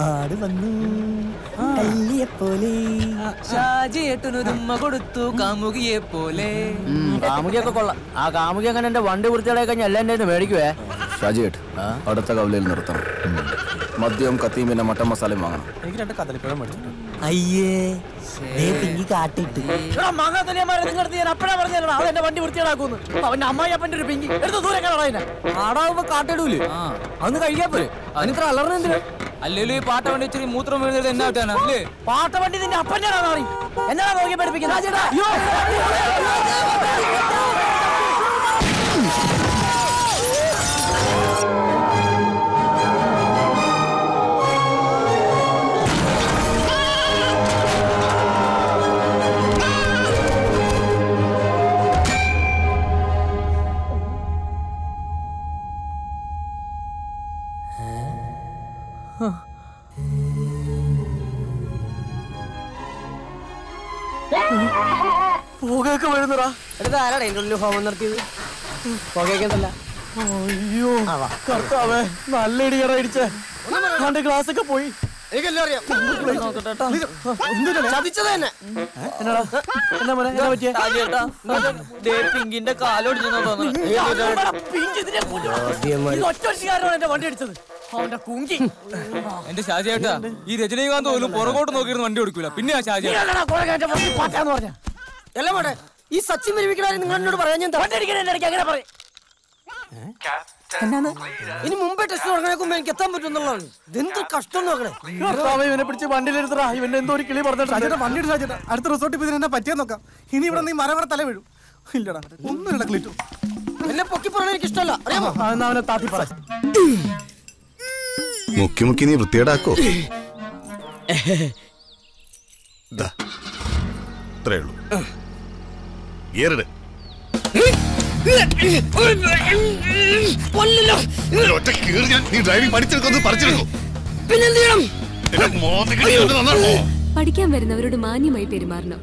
ആട് വന്നു കല്ലിയെ പോലെ ഷാജി ഏട്ടനൊരുമ്മ കൊടുത്തു കാമുകിയെ പോലെ കാമുകിയൊക്കെ കൊള്ളാം ആ കാമുകി അങ്ങനെ എന്റെ വണ്ടി വൃത്തിയായി കഴിഞ്ഞാൽ എല്ലാം എന്റെ മേടിക്കുവേ ഷാജിയേട്ട് അടുത്ത കവലയിൽ നിർത്തണം മദ്യവും കത്തിയും പിന്നെ മട്ടൻ മസാലയും വാങ്ങണം എനിക്ക് രണ്ട് കദളിപ്പഴം മേടിച്ചിട്ടുണ്ട് അയ്യേ ദേ പിങ്കി കാട്ടിട്ട് മാങ്ങാത്തലിയന്മാരെ നിങ്ങളുടെ ഞാൻ അപ്പഴാ പറഞ്ഞാലോ അവൻ എന്റെ വണ്ടി വൃത്തിയാടാക്കുന്നു അവന്റെ അമ്മായി അപ്പന്റെ ഒരു പിങ്കി എടുത്ത് ദൂരെ കളയാ ആടാവുമ്പോ കാട്ടിടൂലേ അന്ന് കഴിക്കാൻ പോലെ അതിനിത്ര അലർന്ന് എന്തിനാ അല്ലല്ലോ ഈ പാട്ട വേണ്ടി ഇച്ചിരി മൂത്രം വീഴുന്നത് എന്നാട്ടാണ് അല്ലേ പാട്ട വണ്ടി നിന്റെ അപ്പന്റെ മാറി എന്നാ നോക്കി പഠിപ്പിക്കുന്നത് പുകയൊക്കെ വരുന്നടാ എടുത്ത് ആരാടാ എൻ്റെ ഉള്ളിൽ ഹോമം നടത്തിയത് പുകയൊക്കെന്തല്ല അയ്യോ കർത്താവേ നല്ല ഇടിയറ ഇടിച്ചേ അവന്റെ ഗ്ലാസ് ഒക്കെ പോയി എനിക്കെല്ലാം അറിയാം ചതിച്ചത് തന്നെ എന്നടാ എന്നാ മോനെ എന്നാ പറ്റിയേ ഷാജിയേട്ടാ ദേ പിങ്കിന്റെ കാലൊടിഞ്ഞെന്നാ തോന്നുന്നു എന്റെ വണ്ടി അടിച്ചത് അവന്റെ കുങ്കി എന്റെ ഷാജിയേട്ടാ ഈ രജനീകാന്ത് പോലും പുറകോട്ട് നോക്കിയിരുന്ന് വണ്ടി കൊടുക്കൂല പിന്നെ ആ ഷാജി എല്ലാം പോട്ടെ ഈ സച്ചിൻ വിരമിക്കണ നിങ്ങൾ എന്നോട് പറയാൻ ഞാൻ വണ്ടി അടിക്കണ ഇടയ്ക്ക് അങ്ങനെ പറയും ഇനി മുമ്പേ ടെസ്റ്റ് തുടങ്ങണേ മുമ്പ് എനിക്ക് എത്താൻ പറ്റുന്നുള്ളതാണ് ഇതെന്ത് കഷ്ടം നോക്കണേ കർത്താവേ ഇവനെ പിടിച്ച് വണ്ടിയിലെടുത്തടാ ഇവന്റെ എന്തോ ഒരു കിളി പറഞ്ഞിട്ട് വണ്ടി ഇടിച്ചാ അടുത്ത റിസോർട്ട് ഇപ്പൊ ഇതിനെ പറ്റിയാ നോക്കാം ഇനി ഇവിടെ നീ മരവറ തല വീഴും ഇല്ലടാ ഒന്നും ഇട ക്ലിറ്റു എന്നെ പൊക്കി പറഞ്ഞ എനിക്ക് ഇഷ്ടമല്ല അറിയാമോ എന്നാ അവനെ താത്തി പറ മുക്കി മുക്കി നീ വൃത്തിയേടാക്കോ ദാ, ഇത്രേ ഉള്ളൂ ഗിയറിട് ഒറ്റ കീറി ഞാൻ നീ ഡ്രൈവിംഗ് പഠിച്ചെടുക്കൊന്ന് പറിച്ചെടുക്കും പിന്നെന്ത് ചെയ്യണം എന്റെ മോത്തേക്ക് നീ ഒന്ന് നന്നാക്കോ? പഠിക്കാൻ വരുന്നവരോട് മാന്യമായി പെരുമാറണം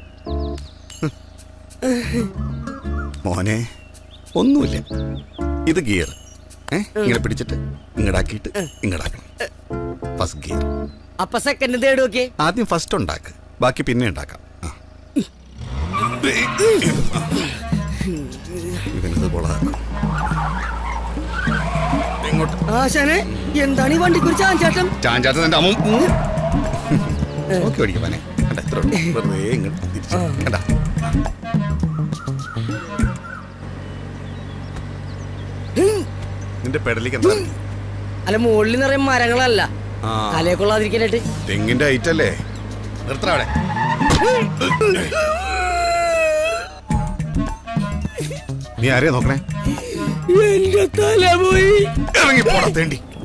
മോനെ ഒന്നുമില്ല ഇത് ഗിയർ ഏ ഇങ്ങനെ പിടിച്ചിട്ട് ഇങ്ങടാക്കിയിട്ട് ഇങ്ങടാക്കണം ഫസ്റ്റ് ഗിയർ അപ്പൊ സെക്കൻഡ് തേർഡ് ഓക്കെ ആദ്യം ഫസ്റ്റ് ഉണ്ടാക്ക് ബാക്കി പിന്നെ ഉണ്ടാക്കാം ആ. ഇവനിത് കൊളാക്കും ഇങ്ങോട്ട് ആശാനെ എന്താണ് ഈ വണ്ടിക്ക് ഒരു ചാഞ്ചാട്ടം ചാഞ്ചാട്ടം എന്റെ അമ്മ നോക്കി ഓടിക്കുവാനെ കണ്ട ഇത്ര ഉള്ളൂ. വെറുതെ ഇങ്ങോട്ട് തിരിച്ച് കണ്ട നിന്റെ പെടലിക്ക് എന്താ അല്ല മുകളിൽ നിറയെ മരങ്ങളല്ല ആ തലയെ കൊള്ളാതിരിക്കാനായിട്ട് തെങ്ങിന്റെ ഐറ്റം അല്ലേ നിർത്തറ അവിടെ നീ ആരെയാ നോക്കണേ എന്റെ തല പോയി ഇറങ്ങി പോടാ തേണ്ടി